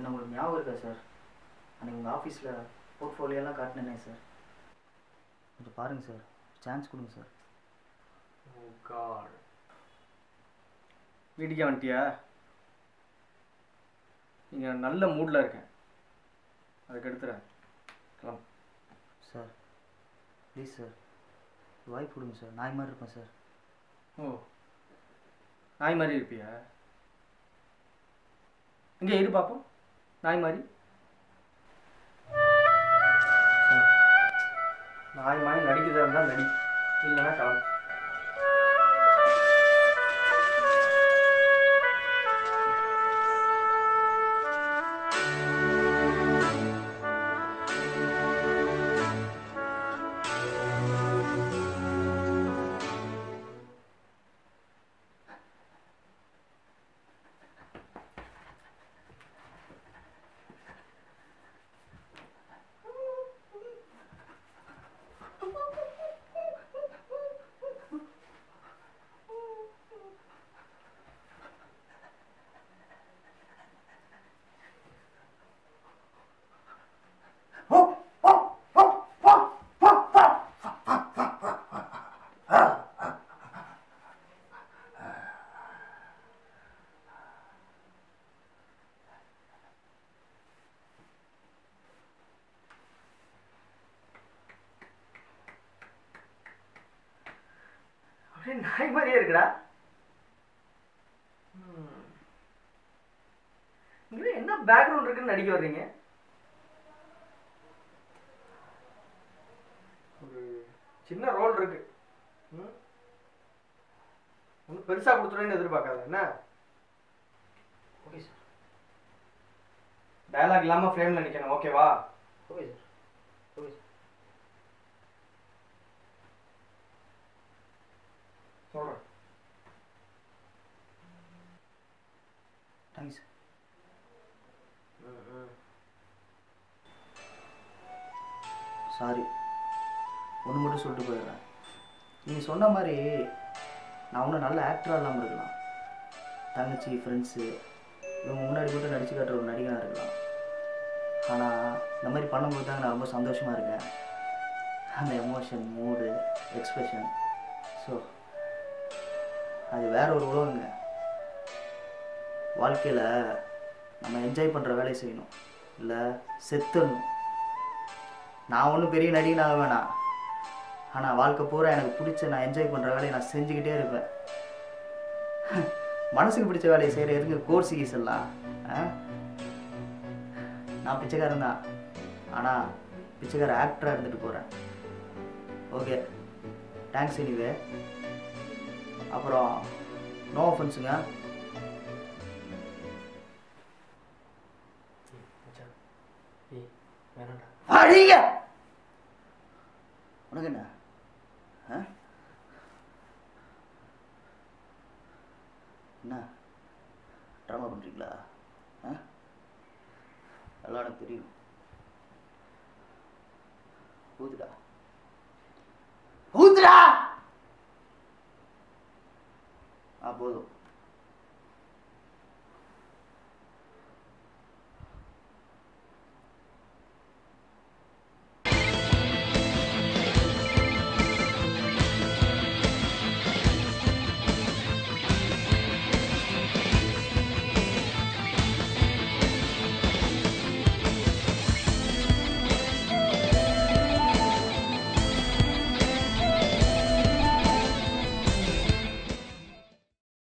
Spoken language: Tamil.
என்ன உங்களுக்கு ஞாபகம் இருக்கா சார் அன்றைக்கி உங்கள் ஆஃபீஸில் போர்ட்ஃபோலியோலாம் காட்டினேனே சார் கொஞ்சம் பாருங்கள் சார் சான்ஸ் கொடுங்க சார் ஓ காட் வீட்டுக்கே வந்துட்டியா நீங்கள் நல்ல மூடில் இருக்கேன் அதுக்கு எடுத்துறேன் கிளம்பு சார் ப்ளீஸ் சார் வாய்ப்பு கொடுங்க சார் நாய் மாதிரி இருப்பேன் சார் ஓ நாய் மாதிரி இருப்பியா இங்கே இரு பார்ப்போம் நாய் மாதிரி சார் நாய் மாதிரி நடிக்கிறதா இருந்தால் நடி இல்லைன்னா கிளம்பு அப்படியே நாய் மாதிரியே இருக்குடா ம். இங்க என்ன பேக்ரவுண்ட் இருக்குன்னு நடிக்க வர்றீங்க ஒரு சின்ன ரோல் இருக்கு ம் ஒன்றும் பெருசாக கொடுத்துருவேன்னு எதிர்பார்க்காத என்ன ஓகே சார் டயலாக் இல்லாமல் ஃப்ரேமில் நிற்கணும் ஓகேவா ஓகே சார் ஓகே சார் சொல்கிறேன் தேங்க்ஸ் சார் சாரி ஒன்று மட்டும் சொல்லிட்டு போயிடுறேன் நீங்கள் சொன்ன மாதிரி நான் ஒன்றும் நல்ல ஆக்டராக இல்லாமல் இருக்கலாம் தங்கச்சி ஃப்ரெண்ட்ஸு இவங்க முன்னாடி மட்டும் நடிச்சு காட்டுற ஒரு நடிகனாக இருக்கலாம் ஆனால் இந்த மாதிரி பண்ணும்போது தாங்க நான் ரொம்ப சந்தோஷமாக இருக்கேன் அந்த எமோஷன் மூடு எக்ஸ்பிரஷன் ஸோ அது வேற ஒரு உலகங்க வாழ்க்கையில் நம்ம என்ஜாய் பண்ணுற வேலையை செய்யணும் இல்லை செத்துடணும் நான் ஒன்றும் பெரிய நடிகன் ஆக வேணாம் ஆனால் வாழ்க்கை பூரா எனக்கு பிடிச்ச நான் என்ஜாய் பண்ணுற வேலையை நான் செஞ்சுக்கிட்டே இருப்பேன் மனசுக்கு பிடிச்ச வேலையை செய்கிற எதுக்கு கோர்ஸ் கீஸ் எல்லாம் ஆ? நான் பிச்சைக்காரன் தான் ஆனால் பிச்சைக்கார ஆக்டராக இருந்துட்டு போகிறேன் ஓகே தேங்க்ஸ் எனிவே அப்புறம் நோ ஆஃபன்ஸுங்க மச்சான் ஏய் வேணாம்டா அடிங்க உனக்கு என்ன ஆ? என்ன ட்ராமா பண்ணுறீங்களா ஆ எல்லாம் எனக்கு தெரியும் ஊத்துடா ஊத்துடா ஆ போதும்